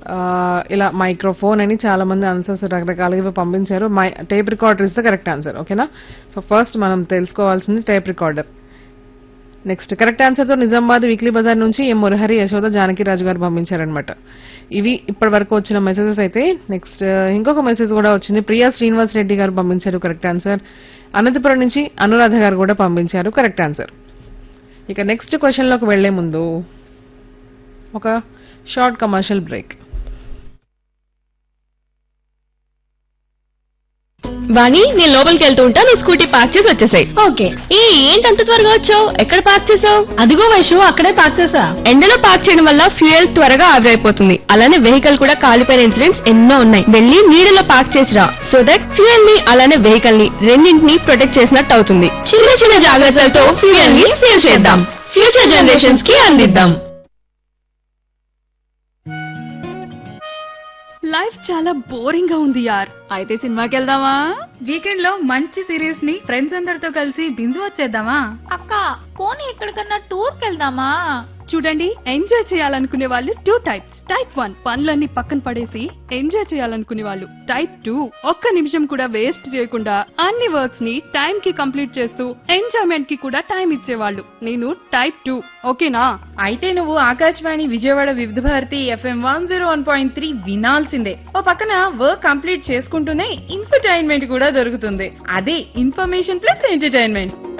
ఆ, ఇలా మైక్రోఫోన్ అని చాలా మంది ఆన్సర్స్ రకరకాలుగా ఇవి పంపించారు my tape recorder is the correct answer ఓకేనా సో ఫస్ట్ మనం తెలుసుకోవాల్సింది tape recorder next correct answer తో నిజామాబాద్ వీక్లీ బజార్ నుంచి ఎం మురహరి యశోద జానకి రాజు గారు పంపించారనమాట ఇవి ఇప్పటి వరకు వచ్చిన మెసేజెస్ అయితే నెక్స్ట్ ఇంకొక మెసేజ్ కూడా వచ్చింది ప్రియా శ్రీనివాస్ రెడ్డి గారు పంపించారు కరెక్ట్ ఆన్సర్ అనంతపురం నుంచి అనురాధ గారు కూడా పంపించారు కరెక్ట్ ఆన్సర్ ఇక నెక్స్ట్ క్వశ్చన్ లోకి వెళ్లే ముందు ఒక షార్ట్ కమర్షియల్ బ్రేక్ వాణి నేను లోపలికి వెళ్తూ ఉంటా నువ్వు స్కూటీ పార్క్ చేసి వచ్చేసాయి ఓకే ఏ ఏంటంత త్వరగా వచ్చావు ఎక్కడ పార్క్ చేసావు అదిగో వైషు అక్కడే పార్క్ చేసా ఎండలో పార్క్ చేయడం వల్ల ఫ్యూయల్ త్వరగా ఆవిరైపోతుంది అలానే వెహికల్ కూడా కాలిపోయిన ఇన్సిడెంట్స్ ఎన్నో ఉన్నాయి వెళ్ళి నీడలో పార్క్ చేసిరా సో దట్ ఫ్యూయల్ ని అలానే వెహికల్ ని రెండింటిని ప్రొటెక్ట్ చేసినట్టు అవుతుంది చిన్న చిన్న జాగ్రత్తలతో ఫ్యూయల్ ని సేవ్ చేద్దాం ఫ్యూచర్ జనరేషన్స్ కి అందిద్దాం లైఫ్ చాలా బోరింగ్ గా ఉంది యార్ అయితే సినిమాకి వెళ్దామా వీకెండ్ లో మంచి సిరీస్ ని ఫ్రెండ్స్ అందరితో కలిసి బింజు వచ్చేద్దామా అక్క పోనీ ఎక్కడికన్నా టూర్ కెళ్దామా చూడండి ఎంజాయ్ చేయాలనుకునే వాళ్ళు టూ టైప్స్ టైప్ వన్ పనులన్నీ పక్కన పడేసి ఎంజాయ్ చేయాలనుకునే వాళ్ళు టైప్ టూ ఒక్క నిమిషం కూడా వేస్ట్ చేయకుండా అన్ని వర్క్స్ ని టైం కి కంప్లీట్ చేస్తూ ఎంజాయ్మెంట్ కి కూడా టైం ఇచ్చేవాళ్ళు నేను టైప్ టూ ఓకేనా అయితే నువ్వు Akashvani Vijayawada Vividh Bharati FM one zero one point three వినాల్సిందే ఓ పక్కన వర్క్ కంప్లీట్ చేసుకుంటూనే ఇన్ఫర్టైన్మెంట్ కూడా దొరుకుతుంది అదే ఇన్ఫర్మేషన్ ప్లస్ ఎంటర్టైన్మెంట్